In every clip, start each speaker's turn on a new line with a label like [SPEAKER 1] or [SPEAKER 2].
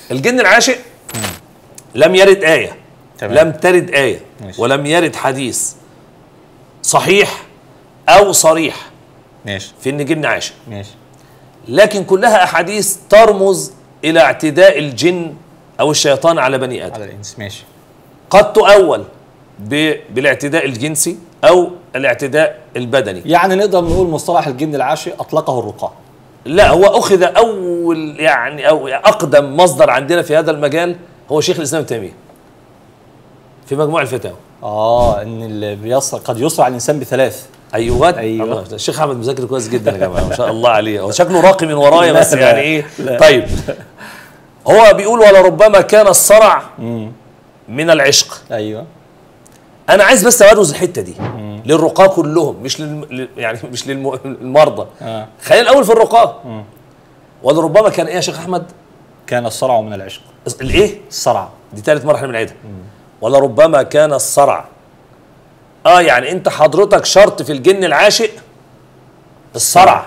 [SPEAKER 1] الجن العاشق لم يرد آية
[SPEAKER 2] تمام.
[SPEAKER 1] لم ترد آية
[SPEAKER 2] ماشي.
[SPEAKER 1] ولم يرد حديث صحيح أو صريح
[SPEAKER 2] ماشي
[SPEAKER 1] في إن جن عاشق
[SPEAKER 2] ماشي
[SPEAKER 1] لكن كلها أحاديث ترمز إلى اعتداء الجن أو الشيطان على بني آدم
[SPEAKER 2] على الانس ماشي
[SPEAKER 1] قد تؤول ب- بالاعتداء الجنسي أو الاعتداء البدني
[SPEAKER 2] يعني نقدر نقول مصطلح الجن العاشق اطلقه الرقاة
[SPEAKER 1] لا هو أخذ أول يعني أو أقدم مصدر عندنا في هذا المجال هو شيخ الإسلام ابن تيمية في مجموع الفتاوى
[SPEAKER 2] اه ان اللي بيصل قد يصرع الانسان بثلاث
[SPEAKER 1] ايوه
[SPEAKER 2] أيوة.
[SPEAKER 1] الله الشيخ احمد مذاكر كويس جدا يا جماعه ما شاء الله عليه هو شكله راقي من ورايا
[SPEAKER 2] لا،
[SPEAKER 1] بس
[SPEAKER 2] لا،
[SPEAKER 1] يعني ايه
[SPEAKER 2] لا.
[SPEAKER 1] طيب هو بيقول ولربما كان الصرع من العشق
[SPEAKER 2] ايوه
[SPEAKER 1] انا عايز بس ابرز الحته دي للرقاة كلهم مش للم... لل- يعني مش للمرضى
[SPEAKER 2] آه.
[SPEAKER 1] خلينا الاول في الرقاة ولربما كان ايه يا شيخ احمد
[SPEAKER 2] كان الصرع من العشق
[SPEAKER 1] الايه
[SPEAKER 2] الصرع
[SPEAKER 1] دي ثالث مره احنا بنعيدها ولربما كان الصرع اه يعني انت حضرتك شرط في الجن العاشق الصرع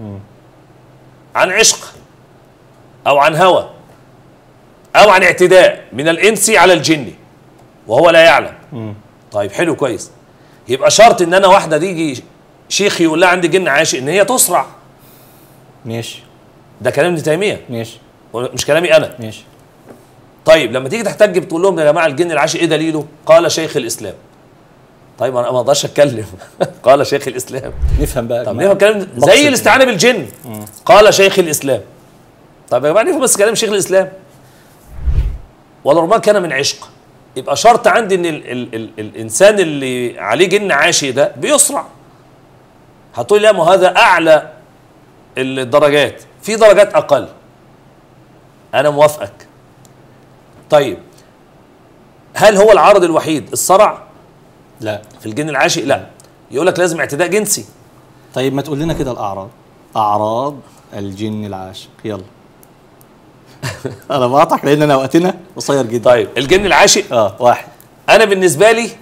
[SPEAKER 1] عن عشق او عن هوى او عن اعتداء من الانس على الجن وهو لا يعلم طيب حلو كويس يبقى شرط ان انا واحده تيجي شيخ يقول لها عندي جن عاشق ان هي تصرع
[SPEAKER 2] ماشي
[SPEAKER 1] ده كلام ابن تيميه
[SPEAKER 2] ماشي
[SPEAKER 1] مش كلامي انا
[SPEAKER 2] ماشي
[SPEAKER 1] طيب لما تيجي تحتج بتقول لهم يا جماعه الجن العاشق ايه دليله؟ قال شيخ الاسلام. طيب انا ما اقدرش اتكلم قال شيخ الاسلام.
[SPEAKER 2] نفهم بقى يا
[SPEAKER 1] طب
[SPEAKER 2] جماعة.
[SPEAKER 1] نفهم كلام
[SPEAKER 2] مقصد
[SPEAKER 1] زي الاستعانه بالجن. قال شيخ الاسلام. طب يا جماعه نفهم بس كلام شيخ الاسلام. ولربما كان من عشق. يبقى شرط عندي ان ال ال ال الانسان اللي عليه جن عاشق ده بيصرع. هتقول لي لا ما هذا اعلى الدرجات، في درجات اقل. انا موافقك. طيب هل هو العرض الوحيد الصرع
[SPEAKER 2] لا
[SPEAKER 1] في الجن العاشق لا يقول لك لازم اعتداء جنسي
[SPEAKER 2] طيب ما تقول لنا كده الاعراض اعراض الجن العاشق يلا انا بقطعك لان انا وقتنا قصير جدا
[SPEAKER 1] طيب الجن العاشق
[SPEAKER 2] اه واحد
[SPEAKER 1] انا بالنسبه لي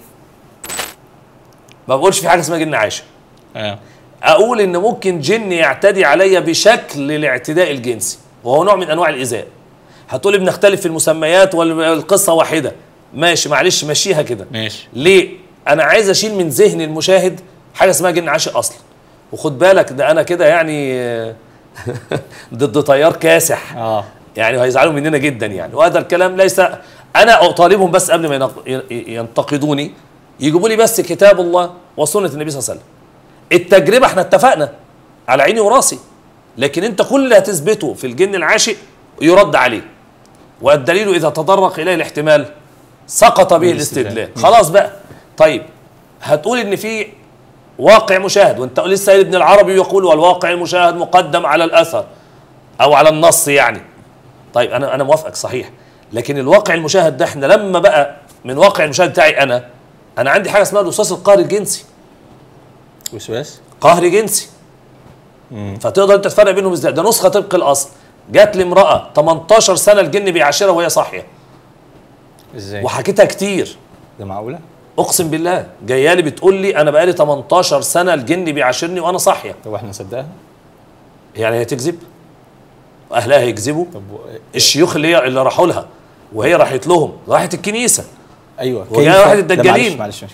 [SPEAKER 1] ما بقولش في حاجه اسمها جن عاشق
[SPEAKER 2] اه
[SPEAKER 1] اقول ان ممكن جن يعتدي عليا بشكل الاعتداء الجنسي وهو نوع من انواع الايذاء هتقولي بنختلف في المسميات والقصه واحده ماشي معلش مشيها كده
[SPEAKER 2] ماشي
[SPEAKER 1] ليه؟ أنا عايز أشيل من ذهن المشاهد حاجة اسمها جن عاشق أصلا وخد بالك ده أنا كده يعني آه، ضد تيار كاسح
[SPEAKER 2] اه
[SPEAKER 1] يعني هيزعلوا مننا جدا يعني وهذا الكلام ليس أنا أطالبهم بس قبل ما ينق- ي- ينتقدوني يجيبوا لي بس كتاب الله وسنة النبي صلى الله عليه وسلم التجربة احنا اتفقنا على عيني وراسي لكن انت كل اللي هتثبته في الجن العاشق يرد عليه والدليل إذا تطرق إليه الاحتمال سقط به
[SPEAKER 2] الاستدلال.
[SPEAKER 1] الاستدلال خلاص بقى طيب هتقول ان في واقع مشاهد وانت لسه ابن العربي يقول والواقع المشاهد مقدم على الاثر او على النص يعني طيب انا انا موافقك صحيح لكن الواقع المشاهد ده احنا لما بقى من واقع المشاهد بتاعي انا انا عندي حاجه اسمها الوسواس القهري الجنسي
[SPEAKER 2] وسواس
[SPEAKER 1] قهري جنسي فتقدر انت تفرق بينهم ازاي ده نسخه طبق الاصل جات لي امراه 18 سنه الجن بيعاشرها وهي صاحيه
[SPEAKER 2] ازاي
[SPEAKER 1] وحكيتها كتير
[SPEAKER 2] ده معقوله
[SPEAKER 1] اقسم بالله جايه لي بتقول لي انا بقالي 18 سنه الجن بيعاشرني وانا صاحيه
[SPEAKER 2] طب احنا نصدقها
[SPEAKER 1] يعني هي تكذب اهلها هيكذبوا
[SPEAKER 2] طب و...
[SPEAKER 1] الشيوخ اللي هي اللي راحوا لها وهي راحت لهم راحت الكنيسه
[SPEAKER 2] ايوه
[SPEAKER 1] وجاء
[SPEAKER 2] كيف-
[SPEAKER 1] واحد
[SPEAKER 2] ده
[SPEAKER 1] الدجالين.
[SPEAKER 2] معلش معلش